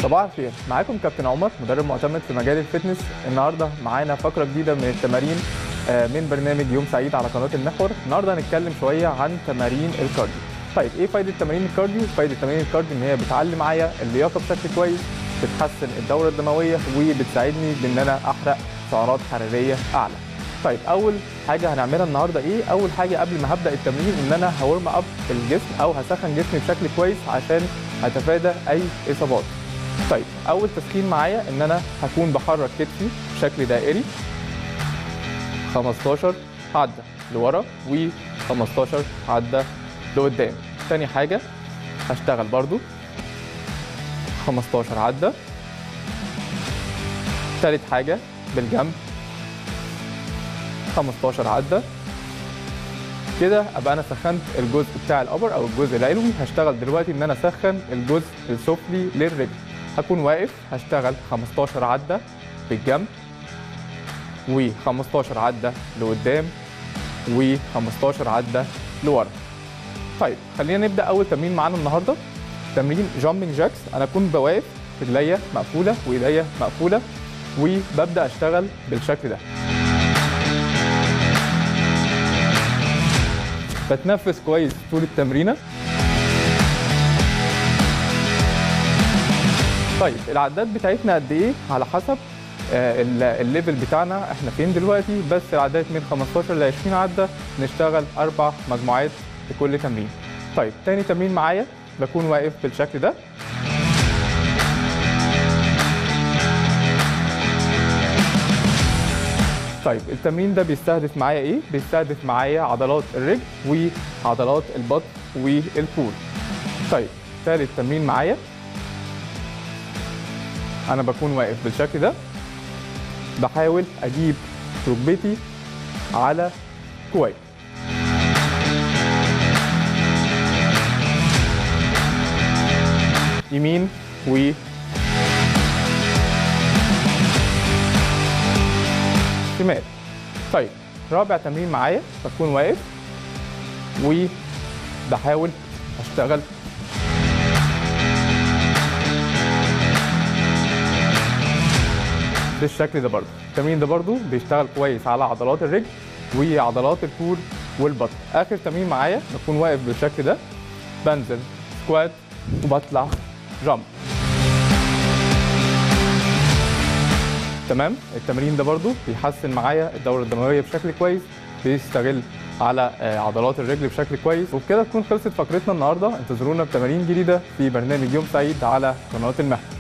صباح الخير معاكم كابتن عمر مدرب معتمد في مجال الفتنس النهارده معانا فقره جديده من التمارين آه، من برنامج يوم سعيد على قناه المحور النهارده هنتكلم شويه عن تمارين الكارديو طيب ايه فايده تمارين الكارديو فايده تمارين الكارديو ان هي بتعلي معايا اللياقه بشكل كويس بتحسن الدوره الدمويه وبتساعدني بان انا احرق سعرات حراريه اعلى طيب اول حاجه هنعملها النهارده ايه اول حاجه قبل ما هبدا التمرين ان انا هورم اب الجسم او هسخن جسمي بشكل كويس عشان اتفادى اي اصابات طيب اول تسخين معايا ان انا هكون بحرك كتفي بشكل دائري 15 عده لورا و15 عده لقدام تاني حاجه هشتغل برضو 15 عده تالت حاجه بالجنب 15 عده كده ابقى انا سخنت الجزء بتاع الابر او الجزء العلوي هشتغل دلوقتي ان انا اسخن الجزء السفلي للرجل هكون واقف هشتغل 15 عده بالجنب و15 عده لقدام و15 عده لورا طيب خلينا نبدا اول تمرين معانا النهارده تمرين جامبنج جاكس انا اكون بواقف رجليا مقفوله وايديا مقفوله وببدا اشتغل بالشكل ده بتنفس كويس طول التمرينه طيب العدات بتاعتنا قد ايه على حسب آه، ال- الليفل بتاعنا احنا فين دلوقتي بس العدات من 15 ل 20 عده نشتغل اربع مجموعات في كل تمرين طيب تاني تمرين معايا بكون واقف بالشكل ده طيب التمرين ده بيستهدف معايا ايه؟ بيستهدف معايا عضلات الرجل وعضلات البطن والكور. طيب ثالث تمرين معايا انا بكون واقف بالشكل ده بحاول اجيب ركبتي على كوعي. يمين و شمال طيب رابع تمرين معايا بكون واقف وبحاول اشتغل بالشكل ده برضو التمرين ده برضو بيشتغل كويس على عضلات الرجل وعضلات الكور والبطن اخر تمرين معايا بكون واقف بالشكل ده بنزل سكوات وبطلع جامب تمام التمرين ده برضو بيحسن معايا الدوره الدمويه بشكل كويس بيستغل على آه، عضلات الرجل بشكل كويس وبكده تكون خلصت فقرتنا النهارده انتظرونا بتمارين جديده في برنامج يوم سعيد على قناه المحور